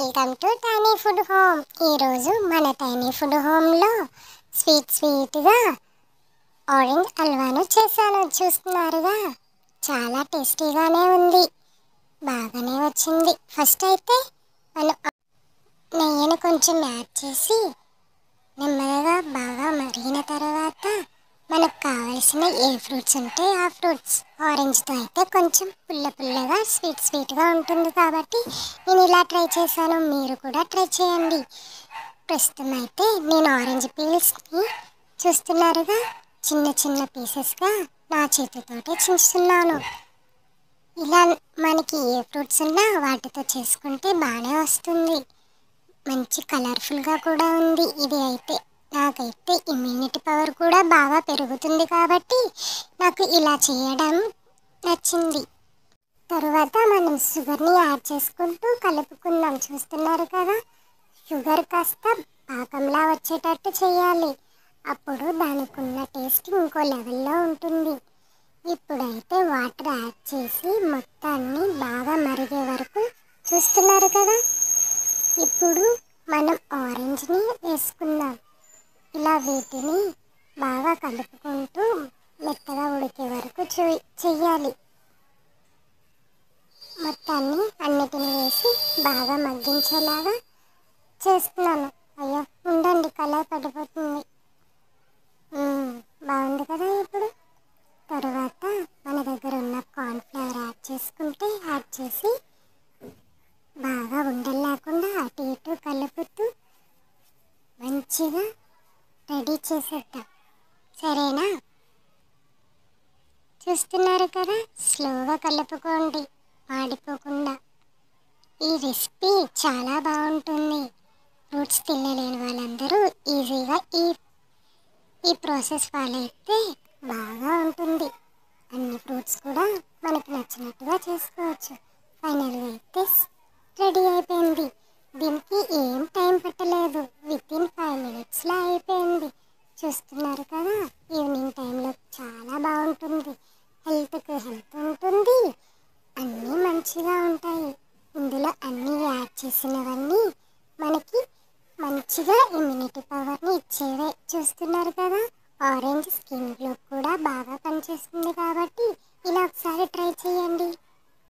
welcome to tiny food home ఈరోజు మన tiny food హోమ్లో స్వీట్ స్వీట్గా ఆరెంజ్ హల్వాను చేశాను చూస్తున్నారుగా చాలా టేస్టీగానే ఉంది బాగానే వచ్చింది ఫస్ట్ అయితే మనం నెయ్యిని కొంచెం యాడ్ చేసి నెమ్మదిగా బాగా మరిగిన తర్వాత మనకు కావాల్సిన ఏ ఫ్రూట్స్ ఉంటే ఆ ఫ్రూట్స్ ఆరెంజ్తో అయితే కొంచెం పుల్ల పుల్లగా స్వీట్ స్వీట్గా ఉంటుంది కాబట్టి నేను ఇలా ట్రై చేశాను మీరు కూడా ట్రై చేయండి ప్రస్తుతం అయితే నేను ఆరెంజ్ పీల్స్ని చూస్తున్నారుగా చిన్న చిన్న పీసెస్గా నా చేతితోటే చించుతున్నాను ఇలా మనకి ఏ ఫ్రూట్స్ ఉన్నా వాటితో చేసుకుంటే బాగానే వస్తుంది మంచి కలర్ఫుల్గా కూడా ఉంది ఇది అయితే నాకైతే ఇమ్యూనిటీ పవర్ కూడా బాగా పెరుగుతుంది కాబట్టి నాకు ఇలా చేయడం నచ్చింది తరువాత మనం షుగర్ని యాడ్ చేసుకుంటూ కలుపుకుందాం చూస్తున్నారు కదా షుగర్ కాస్త పాకంలా వచ్చేటట్టు చేయాలి అప్పుడు దానికి ఉన్న టేస్ట్ ఇంకో లెవెల్లో ఉంటుంది ఇప్పుడైతే వాటర్ యాడ్ చేసి మొత్తాన్ని బాగా మరిగే వరకు చూస్తున్నారు కదా ఇప్పుడు మనం ఆరెంజ్ని వేసుకుందాం ఇలా వీటిని బాగా కలుపుకుంటూ మెత్తగా ఉడికే వరకు చూ చెయ్యాలి మొత్తాన్ని అన్నిటిని వేసి బాగా మగ్గించేలాగా చేస్తున్నాను అయ్యో ఉండండి కలర్ పడిపోతుంది మ్మ్, బాగుంది కదా ఇప్పుడు తర్వాత మన దగ్గర ఉన్న కార్న్ఫ్లవర్ యాడ్ చేసుకుంటే యాడ్ చేసి బాగా ఉండలు లేకుండా అటు ఇటు కలుపుతూ మంచిగా రెడీ చేసేద్దాం సరేనా చూస్తున్నారు కదా స్లోగా కలుపుకోండి మాడిపోకుండా ఈ రెసిపీ చాలా బాగుంటుంది ఫ్రూట్స్ తినలేని వాళ్ళందరూ ఈజీగా ఈ ఈ ప్రాసెస్ ఫాలో అయితే బాగా ఉంటుంది అన్ని ఫ్రూట్స్ కూడా మనకు నచ్చినట్టుగా చేసుకోవచ్చు ఫైనల్గా అయితే రెడీ అయిపోయింది దీనికి ఏం టైం పట్టలేదు విత్ ఇన్ ఫైవ్ మినిట్స్లో అయిపోయింది చూస్తున్నారు కదా ఈవినింగ్ టైంలో చాలా బాగుంటుంది హెల్త్కి హెల్త్ ఉంటుంది అన్నీ మంచిగా ఉంటాయి ఇందులో అన్నీ యాడ్ చేసినవన్నీ మనకి మంచిగా ఇమ్యూనిటీ పవర్ని ఇచ్చేవే చూస్తున్నారు కదా ఆరెంజ్ స్కిన్ గ్లో కూడా బాగా పనిచేస్తుంది కాబట్టి ఇలా ఒకసారి ట్రై చేయండి